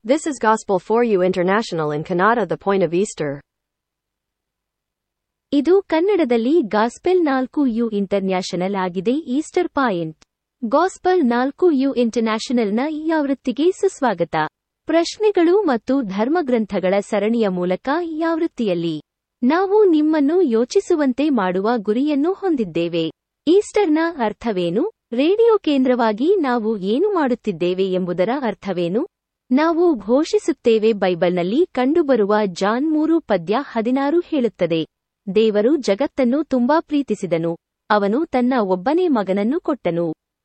This is Gospel for You International in Kannada, the point of Easter. ಇದು ಕನ್ನಡದಲ್ಲಿ gospel ನಾಲ್ಕು you international ಆಗಿದೆ Easter point gospel ನಾಲ್ಕು you ಇಂಟರ್ನ್ಯಾಷನಲ್ನ ಈ ಆವೃತ್ತಿಗೆ ಸುಸ್ವಾಗತ ಪ್ರಶ್ನೆಗಳು ಮತ್ತು ಧರ್ಮಗ್ರಂಥಗಳ ಸರಣಿಯ ಮೂಲಕ ಈ ಆವೃತ್ತಿಯಲ್ಲಿ ನಾವು ನಿಮ್ಮನ್ನು ಯೋಚಿಸುವಂತೆ ಮಾಡುವ ಗುರಿಯನ್ನು ಹೊಂದಿದ್ದೇವೆ ಈಸ್ಟರ್ನ ಅರ್ಥವೇನು ರೇಡಿಯೋ ಕೇಂದ್ರವಾಗಿ ನಾವು ಏನು ಮಾಡುತ್ತಿದ್ದೇವೆ ಎಂಬುದರ ಅರ್ಥವೇನು ನಾವು ಘೋಷಿಸುತ್ತೇವೆ ಬೈಬಲ್ನಲ್ಲಿ ಕಂಡುಬರುವ ಜಾನ್ ಮೂರು ಪದ್ಯ ಹದಿನಾರು ಹೇಳುತ್ತದೆ ದೇವರು ಜಗತ್ತನ್ನು ತುಂಬಾ ಪ್ರೀತಿಸಿದನು ಅವನು ತನ್ನ ಒಬ್ಬನೇ ಮಗನನ್ನು ಕೊಟ್ಟನು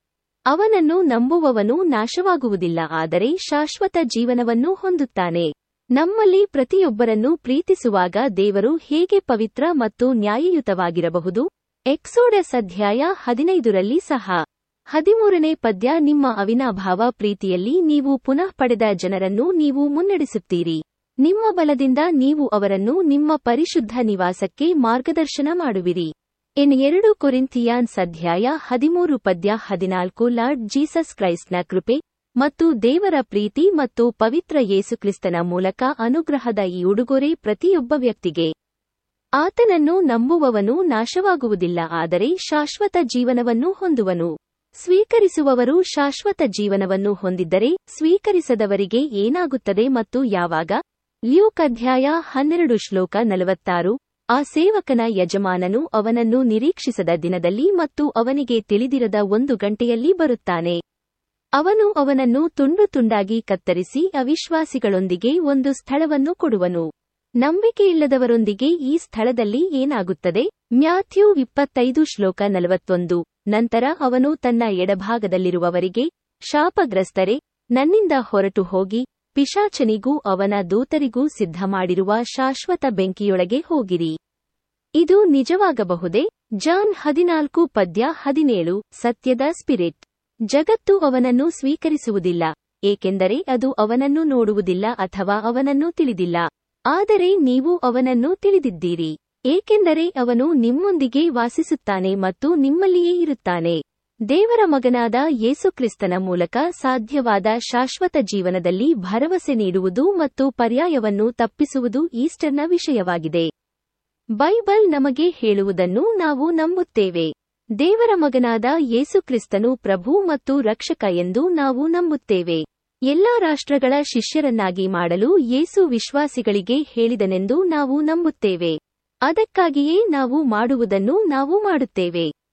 ಅವನನ್ನು ನಂಬುವವನು ನಾಶವಾಗುವುದಿಲ್ಲ ಆದರೆ ಶಾಶ್ವತ ಜೀವನವನ್ನು ಹೊಂದುತ್ತಾನೆ ನಮ್ಮಲ್ಲಿ ಪ್ರತಿಯೊಬ್ಬರನ್ನು ಪ್ರೀತಿಸುವಾಗ ದೇವರು ಹೇಗೆ ಪವಿತ್ರ ಮತ್ತು ನ್ಯಾಯಯುತವಾಗಿರಬಹುದು ಎಕ್ಸೋಡಸ್ ಅಧ್ಯಾಯ ಹದಿನೈದರಲ್ಲಿ ಸಹ ಹದಿಮೂರನೇ ಪದ್ಯ ನಿಮ್ಮ ಅವಿನಾಭಾವ ಪ್ರೀತಿಯಲ್ಲಿ ನೀವು ಪುನಃ ಪಡೆದ ಜನರನ್ನು ನೀವು ಮುನ್ನಡೆಸುತ್ತೀರಿ ನಿಮ್ಮ ಬಲದಿಂದ ನೀವು ಅವರನ್ನು ನಿಮ್ಮ ಪರಿಶುದ್ಧ ನಿವಾಸಕ್ಕೆ ಮಾರ್ಗದರ್ಶನ ಮಾಡುವಿರಿ ಇನ್ ಎರಡು ಕೊರಿಂಥಿಯಾನ್ಸ್ ಅಧ್ಯಾಯ ಹದಿಮೂರು ಪದ್ಯ ಹದಿನಾಲ್ಕು ಲಾರ್ಡ್ ಜೀಸಸ್ ಕ್ರೈಸ್ಟ್ನ ಕೃಪೆ ಮತ್ತು ದೇವರ ಪ್ರೀತಿ ಮತ್ತು ಪವಿತ್ರ ಯೇಸುಕ್ರಿಸ್ತನ ಮೂಲಕ ಅನುಗ್ರಹದ ಈ ಉಡುಗೊರೆ ಪ್ರತಿಯೊಬ್ಬ ವ್ಯಕ್ತಿಗೆ ಆತನನ್ನು ನಂಬುವವನು ನಾಶವಾಗುವುದಿಲ್ಲ ಆದರೆ ಶಾಶ್ವತ ಜೀವನವನ್ನು ಹೊಂದುವನು ಸ್ವೀಕರಿಸುವವರು ಶಾಶ್ವತ ಜೀವನವನ್ನು ಹೊಂದಿದ್ದರೆ ಸ್ವೀಕರಿಸದವರಿಗೆ ಏನಾಗುತ್ತದೆ ಮತ್ತು ಯಾವಾಗ ಲ್ಯೂಕ್ ಅಧ್ಯಾಯ ಹನ್ನೆರಡು ಶ್ಲೋಕ ನಲವತ್ತಾರು ಆ ಸೇವಕನ ಯಜಮಾನನು ಅವನನ್ನು ನಿರೀಕ್ಷಿಸದ ದಿನದಲ್ಲಿ ಮತ್ತು ಅವನಿಗೆ ತಿಳಿದಿರದ ಒಂದು ಗಂಟೆಯಲ್ಲಿ ಬರುತ್ತಾನೆ ಅವನು ಅವನನ್ನು ತುಂಡು ತುಂಡಾಗಿ ಕತ್ತರಿಸಿ ಅವಿಶ್ವಾಸಿಗಳೊಂದಿಗೆ ಒಂದು ಸ್ಥಳವನ್ನು ಕೊಡುವನು ನಂಬಿಕೆಯಿಲ್ಲದವರೊಂದಿಗೆ ಈ ಸ್ಥಳದಲ್ಲಿ ಏನಾಗುತ್ತದೆ ಮ್ಯಾಥ್ಯೂ ಇಪ್ಪತ್ತೈದು ಶ್ಲೋಕ ನಲವತ್ತೊಂದು ನಂತರ ಅವನು ತನ್ನ ಎಡಭಾಗದಲ್ಲಿರುವವರಿಗೆ ಶಾಪಗ್ರಸ್ತರೆ ನನ್ನಿಂದ ಹೊರಟು ಹೋಗಿ ಪಿಶಾಚನಿಗೂ ಅವನ ದೂತರಿಗೂ ಸಿದ್ಧ ಮಾಡಿರುವ ಶಾಶ್ವತ ಬೆಂಕಿಯೊಳಗೆ ಹೋಗಿರಿ ಇದು ನಿಜವಾಗಬಹುದೇ ಜಾನ್ ಹದಿನಾಲ್ಕು ಪದ್ಯ ಹದಿನೇಳು ಸತ್ಯದ ಸ್ಪಿರಿಟ್ ಜಗತ್ತು ಅವನನ್ನು ಸ್ವೀಕರಿಸುವುದಿಲ್ಲ ಏಕೆಂದರೆ ಅದು ಅವನನ್ನು ನೋಡುವುದಿಲ್ಲ ಅಥವಾ ಅವನನ್ನು ತಿಳಿದಿಲ್ಲ ಆದರೆ ನೀವು ಅವನನ್ನು ತಿಳಿದಿದ್ದೀರಿ ಏಕೆಂದರೆ ಅವನು ನಿಮ್ಮೊಂದಿಗೆ ವಾಸಿಸುತ್ತಾನೆ ಮತ್ತು ನಿಮ್ಮಲ್ಲಿಯೇ ಇರುತ್ತಾನೆ ದೇವರ ಮಗನಾದ ಯೇಸುಕ್ರಿಸ್ತನ ಮೂಲಕ ಸಾಧ್ಯವಾದ ಶಾಶ್ವತ ಜೀವನದಲ್ಲಿ ಭರವಸೆ ನೀಡುವುದು ಮತ್ತು ಪರ್ಯಾಯವನ್ನು ತಪ್ಪಿಸುವುದು ಈಸ್ಟರ್ನ ವಿಷಯವಾಗಿದೆ ಬೈಬಲ್ ನಮಗೆ ಹೇಳುವುದನ್ನು ನಾವು ನಂಬುತ್ತೇವೆ ದೇವರ ಮಗನಾದ ಯೇಸುಕ್ರಿಸ್ತನು ಪ್ರಭು ಮತ್ತು ರಕ್ಷಕ ಎಂದು ನಾವು ನಂಬುತ್ತೇವೆ ಎಲ್ಲಾ ರಾಷ್ಟ್ರಗಳ ಶಿಷ್ಯರನ್ನಾಗಿ ಮಾಡಲು ಯೇಸು ವಿಶ್ವಾಸಿಗಳಿಗೆ ಹೇಳಿದನೆಂದು ನಾವು ನಂಬುತ್ತೇವೆ ಅದಕ್ಕಾಗಿಯೇ ನಾವು ಮಾಡುವುದನ್ನು ನಾವು ಮಾಡುತ್ತೇವೆ